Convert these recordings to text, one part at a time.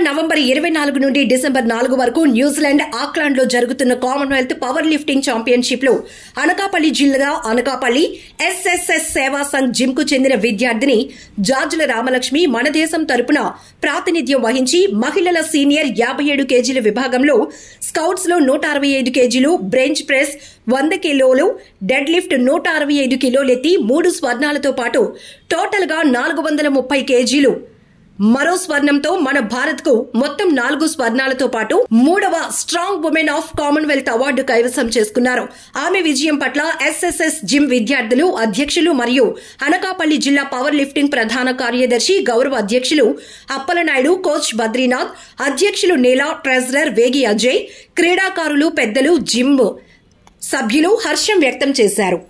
November ఇరవై నాలుగు నుండి డిసెంబర్ నాలుగు వరకు న్యూజిలాండ్ ఆక్లాండ్ లో జరుగుతున్న కామన్వెల్త్ పవర్ లిఫ్టింగ్ ఛాంపియన్షిప్ లో అనకాపల్లి జిల్లా అనకాపల్లి ఎస్ఎస్ఎస్ సేవా సంఘ్ జిమ్ కు చెందిన విద్యార్థిని జార్జుల రామలక్ష్మి మన దేశం తరపున ప్రాతినిధ్యం వహించి మహిళల సీనియర్ యాభై ఏడు కేజీల విభాగంలో స్కౌట్స్ లో నూట అరవై ఐదు కేజీలు బ్రెంచ్ ప్రెస్ వంద కిలోలు డెడ్ లిఫ్ట్ నూట అరవై ఐదు కిలోలెత్తి మూడు స్వర్ణాలతో పాటు టోటల్ గా నాలుగు వందల ముప్పై కేజీలు మరో స్వర్ణంతో మన భారత్ కు మొత్తం నాలుగు స్వర్ణాలతో పాటు మూడవ strong women of Commonwealth award కైవసం చేసుకున్నారు ఆమె విజయం పట్ల ఎస్ఎస్ఎస్ జిమ్ విద్యార్థులు అధ్యక్షులు మరియు అనకాపల్లి జిల్లా పవర్ లిఫ్టింగ్ ప్రధాన కార్యదర్శి గౌరవ అధ్యక్షులు అప్పలనాయుడు కోచ్ బద్రీనాథ్ అధ్యక్షులు నీలా ట్రెజరర్ వేగి అజయ్ క్రీడాకారులు పెద్దలు జిమ్ సభ్యులు హర్షం వ్యక్తం చేశారు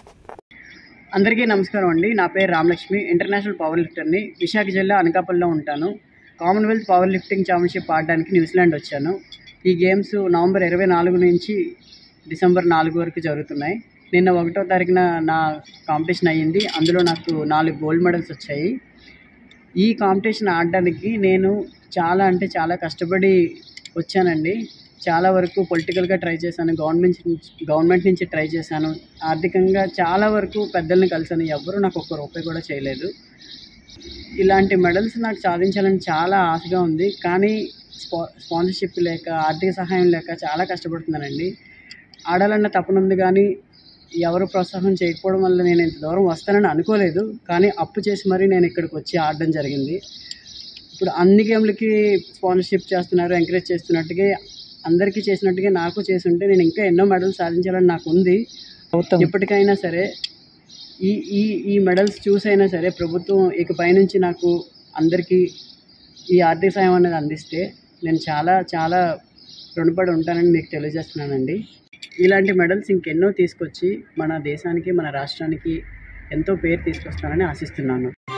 అందరికీ నమస్కారం అండి నా పేరు రామలక్ష్మి ఇంటర్నేషనల్ పవర్ లిఫ్టర్ని విశాఖ జిల్లా అనకాపల్లిలో ఉంటాను కామన్వెల్త్ పవర్ లిఫ్టింగ్ ఛాంపియన్షిప్ ఆడడానికి న్యూజిలాండ్ వచ్చాను ఈ గేమ్స్ నవంబర్ ఇరవై నాలుగు నుంచి డిసెంబర్ నాలుగు వరకు జరుగుతున్నాయి నిన్న ఒకటో తారీఖున నా కాంపిటీషన్ అయ్యింది అందులో నాకు నాలుగు గోల్డ్ మెడల్స్ వచ్చాయి ఈ కాంపిటీషన్ ఆడడానికి నేను చాలా అంటే చాలా కష్టపడి వచ్చానండి చాలా వరకు పొలిటికల్గా ట్రై చేశాను గవర్నమెంట్ నుంచి గవర్నమెంట్ నుంచి ట్రై చేశాను ఆర్థికంగా చాలా వరకు పెద్దల్ని కలిసాను ఎవ్వరూ నాకు ఒక్క రూపాయి కూడా చేయలేదు ఇలాంటి మెడల్స్ నాకు సాధించాలని చాలా ఆశగా ఉంది కానీ స్పా స్పాన్సర్షిప్ లేక ఆర్థిక సహాయం లేక చాలా కష్టపడుతున్నానండి ఆడాలన్న తపనుంది కానీ ఎవరు ప్రోత్సాహం చేయకపోవడం వల్ల నేను ఇంత దూరం వస్తానని అనుకోలేదు కానీ అప్పు చేసి మరీ నేను ఇక్కడికి వచ్చి ఆడడం జరిగింది ఇప్పుడు అన్ని గేమ్లకి స్పాన్సర్షిప్ చేస్తున్నారు ఎంకరేజ్ చేస్తున్నట్టుగా అందరికీ చేసినట్టుగా నాకు చేసి ఉంటే నేను ఇంకా ఎన్నో మెడల్స్ సాధించాలని నాకు ఉంది ఎప్పటికైనా సరే ఈ ఈ ఈ మెడల్స్ చూసైనా సరే ప్రభుత్వం ఇక పైనుంచి నాకు అందరికీ ఈ ఆర్థిక సాయం అనేది అందిస్తే నేను చాలా చాలా రుణపడి ఉంటానని మీకు తెలియజేస్తున్నానండి ఇలాంటి మెడల్స్ ఇంకెన్నో తీసుకొచ్చి మన దేశానికి మన రాష్ట్రానికి ఎంతో పేరు తీసుకొస్తానని ఆశిస్తున్నాను